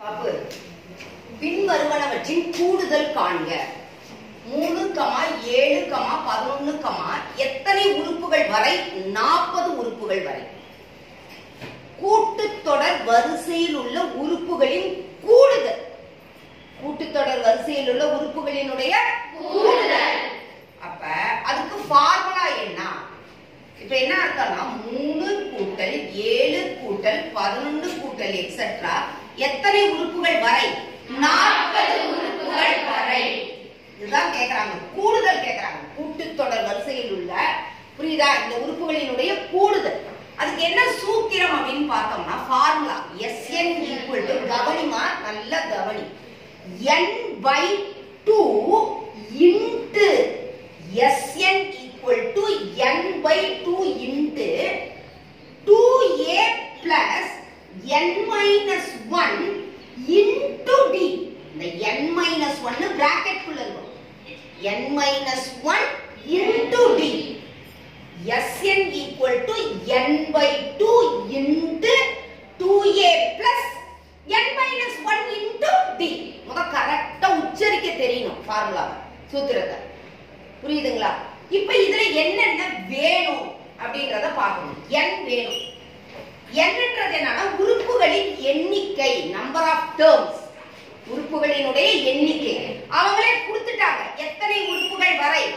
அப்ப பின்வருவனவற்றின் கூடுதல் காண்க மூணு கமா ஏழு கமா பதினொன்னு கமா எத்தனை உறுப்புகள் வரை நாற்பது உறுப்புகள் வரை கூட்டுத்தொடர் வரிசையில் உள்ள உறுப்புகளின் கூடுதல் கூட்டுத்தொடர் வரிசையில் உள்ள உறுப்புகளினுடைய கூடுதல் அப்ப அதுக்கு ஃபார்முலா என்ன இப்ப என்ன அர்த்தம்னா மூணு கூட்டல் ஏழு கூட்டல் பதினொன்னு கூட்டல் எக்ஸெட்ரா எத்தனை உறுப்புகள் வரை நாற்பது உறுப்புகள் வரை இதுதான் கேக்குறாங்க கூடுதல் கேக்குறாங்க கூட்டுத்தொடர் வரிசையில் உள்ள புரியுதா இந்த உறுப்புகளினுடைய கூடுதல் அதுக்கு என்ன சூத்திரம் அப்படின்னு பார்த்தோம்னா ஃபார்முலா எஸ்என் ஈக்குவல் டு கவனிமா நல்ல கவனி n by two into S N equal to N by two into two A plus N minus one into D இந்த என் மைனஸ் ஒன்னு பிராக்கெட் குள்ள இருக்கும் N minus one into D Sn equal to n by 2 into 2a plus n minus 1 into d முத கரெக்டா உச்சரிக்க தெரியணும் ஃபார்முலாவை சூத்திரத்தை புரியுதுங்களா இப்ப இதுல என்னென்ன வேணும் அப்படின்றத பார்க்கணும் n வேணும் என்னன்றது என்னன்னா உறுப்புகளின் எண்ணிக்கை நம்பர் ஆஃப் டேர்ம்ஸ் உறுப்புகளினுடைய எண்ணிக்கை அவங்களே கொடுத்துட்டாங்க எத்தனை உறுப்புகள் வரை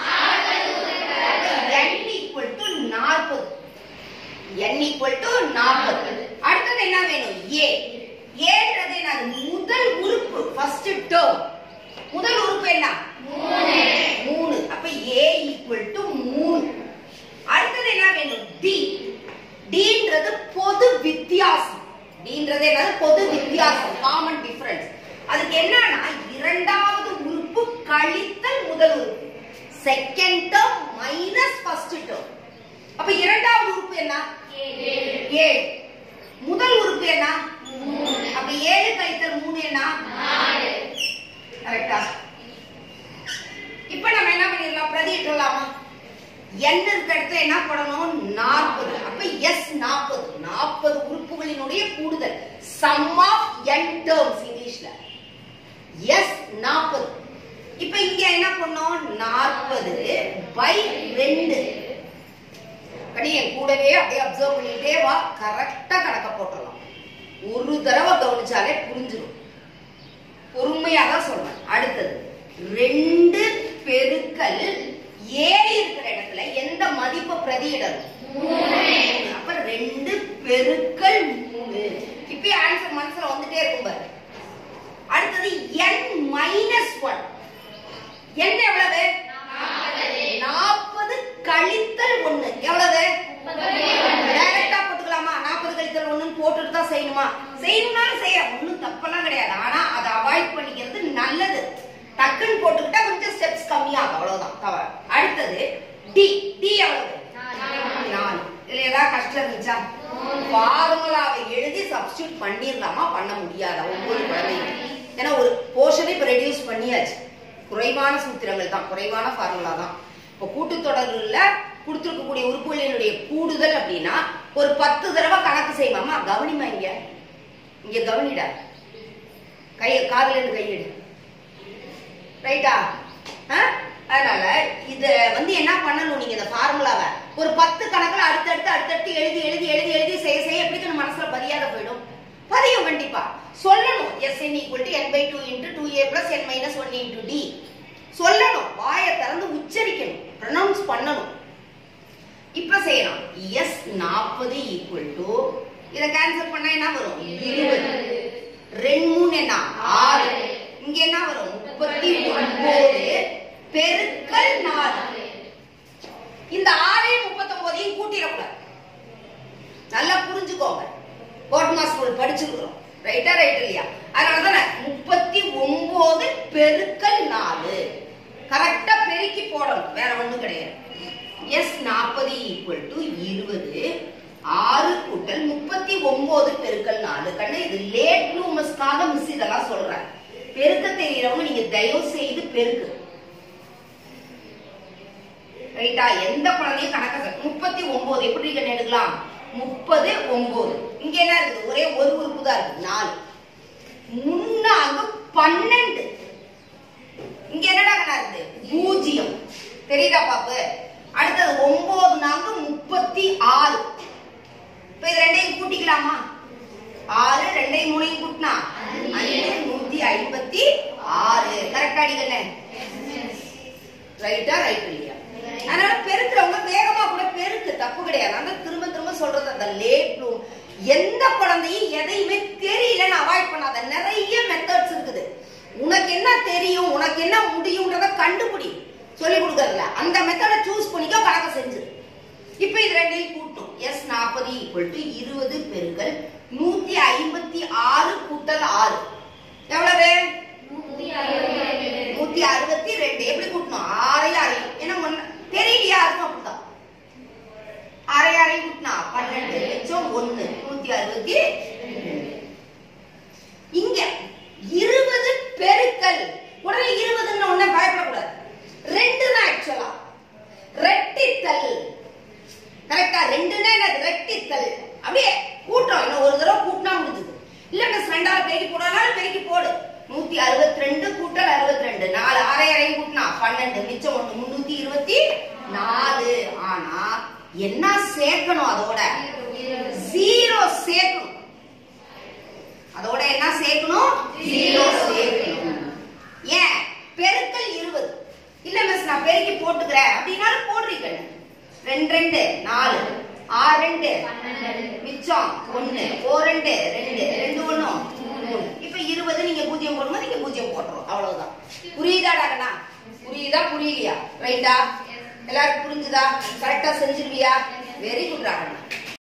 n equal to 40 n equal to 40 அடுத்தது என்ன வேணும் a ஏன்றது என்னது முதல் உறுப்பு ஃபர்ஸ்ட் டேர்ம் முதல் உறுப்பு என்ன மூணு அப்ப a equal to 3 அடுத்தது என்ன வேணும் d dன்றது பொது வித்தியாசம் dன்றது என்னது பொது வித்தியாசம் காமன் டிஃபரன்ஸ் அதுக்கு என்னன்னா இரண்டாவது உறுப்பு கழித்தல் முதல் உறுப்பு second term minus first term அப்ப இரண்டாவது உறுப்பு என்ன ஏழு முதல் உறுப்பு என்ன அப்ப ஏழு கழித்தல் மூணு என்ன கரெக்டா இப்ப நம்ம என்ன பண்ணிடலாம் பிரதியிட்டலாமா n இருக்க இடத்துல என்ன பண்ணணும் நாற்பது அப்ப எஸ் நாற்பது நாற்பது உறுப்புகளினுடைய கூடுதல் சம் ஆஃப் n டேர்ம்ஸ் இங்கிலீஷ்ல எஸ் நாற்பது இப்ப இங்க என்ன பண்ணோம் நாற்பது பை ரெண்டு கடி என் கூடவே அப்படியே அப்சர்வ் பண்ணிட்டே வா கரெக்டா கணக்க போட்டுடலாம் ஒரு தடவை கவனிச்சாலே புரிஞ்சிடும் பொறுமையா தான் சொல்றேன் அடுத்தது ரெண்டு பெருக்கல் ஏறி இருக்கிற இடத்துல எந்த மதிப்பை பிரதியிடணும் அப்ப ரெண்டு பெருக்கல் மூணு இப்பயே ஆன்சர் மனசுல வந்துட்டே இருக்கும் பாரு அடுத்தது n மைனஸ் ஒன் n எவ்வளவு நாற்பது கழித்தல் ஒண்ணு எவ்வளவு டைரக்டா போட்டுக்கலாமா நாற்பது கழித்தல் ஒண்ணுன்னு போட்டுட்டு தான் செய்யணுமா செய்யணும்னாலும் செய்ய ஒண்ணும் தப்பெல்லாம் கிடையாது ஆனா அதை அவாய்ட் பண்ணிக்கிறது நல்லது டக்குன்னு போட்டுக்கிட்டா கொஞ்சம் ஸ்டெப்ஸ் கம்மியாகும் அவ்வளவுதான் தவறு அடுத்தது டி டி எவ்வளவு நாலு இதுல ஏதாவது கஷ்டம் இருந்துச்சா ஃபார்முலாவை எழுதி சப்ஸ்டியூட் பண்ணிடலாமா பண்ண முடியாதா ஒவ்வொரு குழந்தையும் ஏன்னா ஒரு போர்ஷனை இப்ப ரெடியூஸ் பண்ணியாச்சு குறைவான சூத்திரங்கள் தான் குறைவான ஃபார்முலா தான் இப்போ கூட்டுத்தொடர்ல கொடுத்துருக்கக்கூடிய உறுப்புகளினுடைய கூடுதல் அப்படின்னா ஒரு பத்து தடவை கணக்கு செய்வாமா கவனிமா இங்க இங்க கவனிடா கை காதுல இருந்து கையெடு ரைட்டா அதனால இத வந்து என்ன பண்ணணும் நீங்க இந்த ஃபார்முலாவை ஒரு பத்து கணக்குல அடுத்தடுத்து அடுத்தடுத்து எழுதி எழுதி எழுதி எழுதி செய்ய செய்ய எப்படி நம்ம மனசுல பதியாத போயிடும் பதியும் கண்டிப்பா சொல்லணும் S N equal to N by two into two A plus N minus one into D சொல்லணும் வாயை திறந்து உச்சரிக்கணும் ப்ரொனவுன்ஸ் பண்ணணும் இப்ப செய்யலாம் எஸ் நாற்பது ஈக்குவல் டு இத கேன்சல் பண்ணா என்ன வரும் இருபது ரெண்டு மூணு என்ன ஆறு இங்க என்ன வரும் முப்பத்தி ஒன்பது பெருக்கல் நாலு இந்த ஆறையும் முப்பத்தொன்பதையும் கூட்டிடக்கூடாது நல்லா புரிஞ்சுக்கோங்க கோட்மா ஸ்கூல் படிச்சிருக்கிறோம் ரைட்டா ரைட் இல்லையா அதனால தானே முப்பத்தி ஒன்பது பெருக்கல் நாலு கரெக்டா பெருக்கி போடணும் வேற ஒண்ணும் கிடையாது எஸ் நாற்பது ஈக்குவல் டு இருபது ஆறு கூட்டல் முப்பத்தி ஒன்பது பெருக்கல் நாலு கண்ணு இது லேட் ப்ளூமஸ்க்காக மிஸ் இதெல்லாம் சொல்றேன் பெருக்க தெரியறவங்க நீங்க தயவு செய்து பெருக்கு ரைட்டா எந்த குழந்தையும் கணக்க முப்பத்தி ஒன்பது எப்படி கண்ணு எடுக்கலாம் முப்பது ஒன்பது இங்க என்ன இருக்குது ஒரே ஒரு உறுப்பு தான் இருக்கு நாலு உனக்கு என்ன முடியும்ன்றத கண்டுபிடி சொல்லி கொடுக்கறதுல அந்த மெத்தடை சூஸ் பண்ணிக்கோ கணக்கை செஞ்சு இப்ப இது ரெண்டையும் கூட்டும் எஸ் நாற்பது ஈக்குவல் டு இருபது பெருக்கல் நூத்தி ஐம்பத்தி ஆறு கூட்டல் ஆறு எவ்வளவு நூத்தி அறுபத்தி ரெண்டு எப்படி கூட்டணும் ஆறையும் அறையும் ஏன்னா ஒண்ணு தெரியலையா இருக்கும் அப்படிதான் அரை அரை கூட்டினா பன்னெண்டு லட்சம் ஒண்ணு நூத்தி அறுபத்தி ரெண்டு இங்க இருபது பெருக்கல் உடனே இருபதுன்னு உடனே பயப்படக்கூடாது ரெண்டு தான் ஆக்சுவலா ரெட்டித்தல் கரெக்டா ரெண்டுன்னா என்னது ரெட்டித்தல் அப்படியே கூட்டுறோம் இன்னும் ஒரு தடவை கூட்டினா முடிஞ்சுது இல்ல மிஸ் ரெண்டாவது பெருக்கி போடனாலும் பெருக்கி போடு நூத்தி அறுபத்தி ரெண்டு கூட்டல் அறுபத்தி ரெண்டு நாலு அரை அரையும் கூட்டினா பன்னெண்டு மிச்சம் ஒண்ணு முன்னூத்தி இருபத்தி நாலு ஆனா என்ன சேர்க்கணும் அதோட ஜீரோ சேர்க்கணும் அதோட என்ன சேர்க்கணும் ஜீரோ சேர்க்கணும் ஏன் பெருக்கல் இருபது இல்ல மிஸ் நான் பெருக்கி போட்டுக்கிறேன் அப்படின்னாலும் போடுறீங்க ரெண்டு ரெண்டு நாலு ஆறு ரெண்டு மிச்சம் ஒண்ணு ஓ ரெண்டு ரெண்டு ரெண்டு ஒண்ணும் மூணு இப்ப இருபது நீங்க பூஜ்ஜியம் போடும்போது நீங்க பூஜ்ஜியம் போட்டுரும் அவ்வளவுதான் புரியுதாடா கண்ணா புரியுதா புரியலையா ரைட்டா எல்லாருக்கும் புரிஞ்சுதா கரெக்டா செஞ்சிருவியா வெரி குட் ராகண்ணா